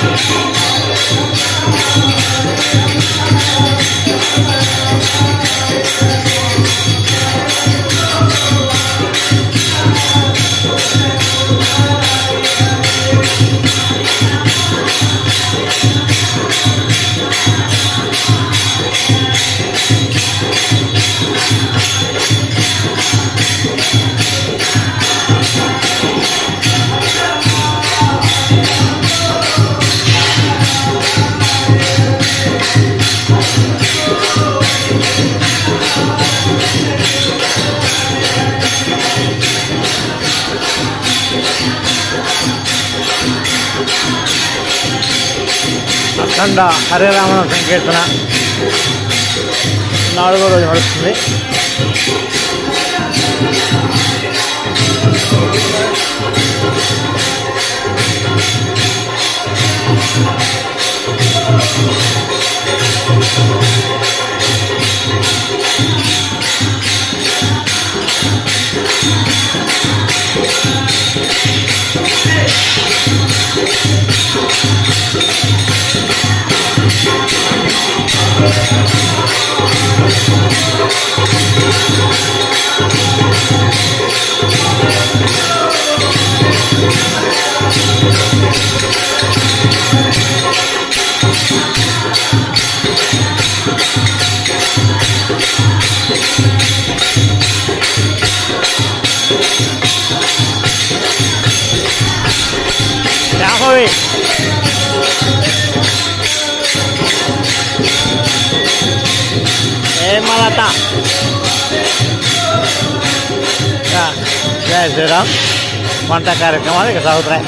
అఖండ హరిరామన సంకీర్తన నాలుగో రోజు నడుస్తుంది శాంభవి ఏమలత జయ శ్రీరామ్ వంట కార్యక్రమాలు ఇక సాగుతున్నాయి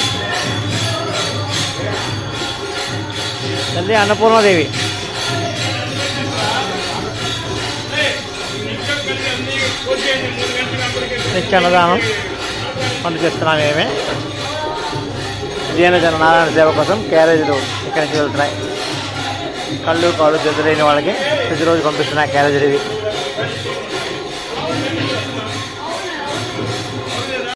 తల్లి అన్నపూర్ణదేవి నిత్యాన్నదానం పనులు చేస్తున్నాం ఏమే దీనజన నారాయణ సేవ కోసం క్యారేజీలు ఇక్కడి నుంచి వెళ్తున్నాయి కళ్ళు కాళ్ళు జద్దులైన వాళ్ళకి ప్రతిరోజు పంపిస్తున్నాయి క్యారేజీలు ఇవి